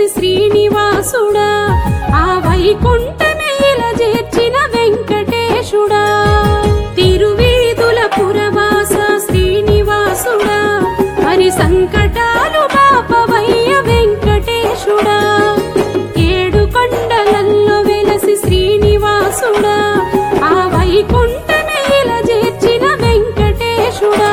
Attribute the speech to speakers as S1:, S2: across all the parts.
S1: శ్రీనివాసుడా ఆ వైకుంఠమేల చేర్చిన వెంకటేశుడా తిరువీధుల పురవాస శ్రీనివాసుడా మరి సంకటాలు బాపవయ్య వెంకటేశుడా ఏడు కొండలల్లో వెలసి శ్రీనివాసుడా ఆ వైకుంఠమేల చేర్చిన వెంకటేశుడా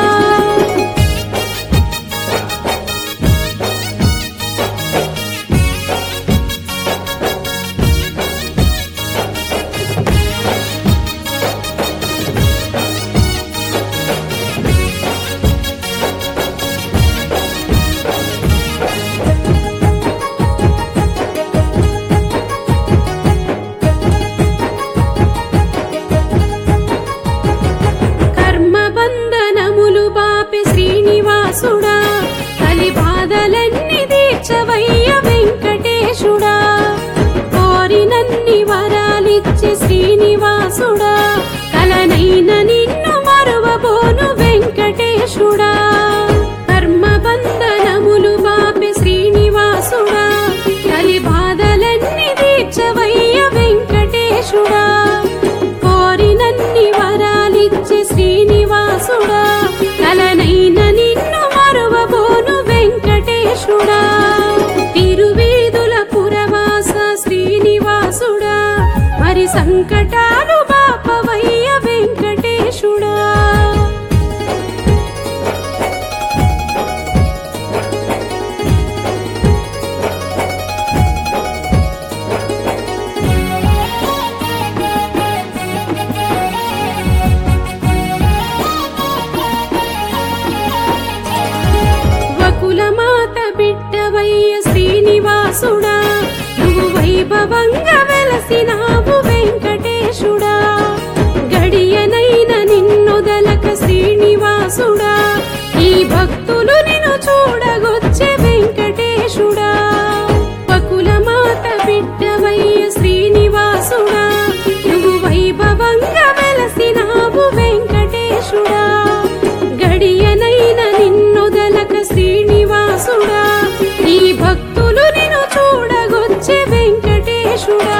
S1: కర్మబంధనములు బాపి శ్రీనివాసుడా కలి బాధలన్నీ తీర్చవయ్య వెంకటేశుడా కోరినన్ని వరాలిచ్చి శ్రీనివాసుడా కలనైన నిన్ను మరువబోను వెంకటేశుడా కర్మబంధనములు బాపి శ్రీనివాసుడా కలి బాధలన్నీ తీర్చవయ్య వెంకటేశుడా కోరినన్ని వరాలిచ్చి శ్రీనివాసుడా కలనైన నిన్ను మరువబోను వెంకటేశుడా తిరువీధుల పురవాస శ్రీనివాసుడా మరి సంకటాలు బాపవయ్య వెంకటేశుడా వకులమాత బిడ్డవయ్య శ్రీనివాసుడా నువ్వు వైభవంగా వెలసినావు వెంకటేశుడా గడియనైన నిన్నొదలక శ్రీనివాసుడా ఈ భక్తులు నిన్ను చూడగొచ్చే వెంకటేశుడా వకులమాత బిడ్డవయ్య శ్రీనివాసుడా నువ్వు వైభవంగా వెలసినావు వెంకటేశుడా గడియనైన నిన్నొదలక శ్రీనివాసుడా ఈ భక్తులు నిన్ను చూడగొచ్చే వెంకటేశుడా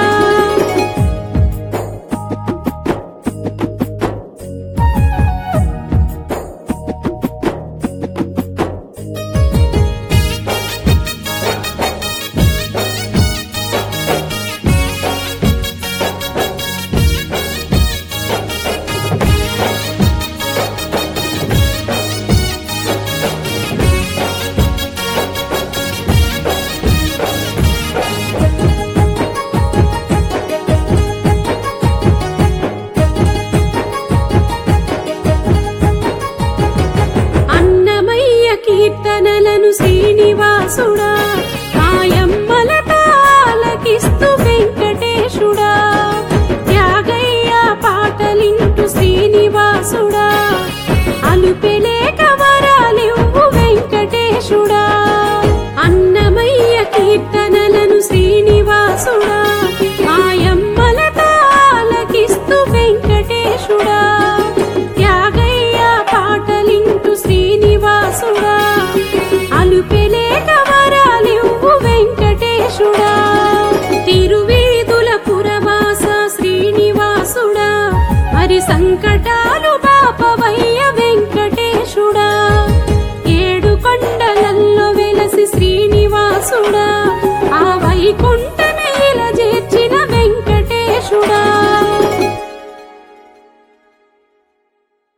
S1: అన్నమయ్య కీర్తనలను శ్రీనివాసుడా మాయమ్మల తాలకిస్తూ వెంకటేశుడా త్యాగయ్య పాటలింటూ శ్రీనివాసుడా అలుపెలేక వరాలివ్వు వెంకటేశుడా అన్నమయ్య కీర్తనలను శ్రీనివాసుడా మాయమ్మల తాలకిస్తూ వెంకటేశుడా త్యాగయ్య పాటలింటూ శ్రీనివాసుడా అలుపెలేక వరాలివ్వు వెంకటేశుడా తిరువీధుల పురవాస శ్రీనివాసుడా మరి సంకటా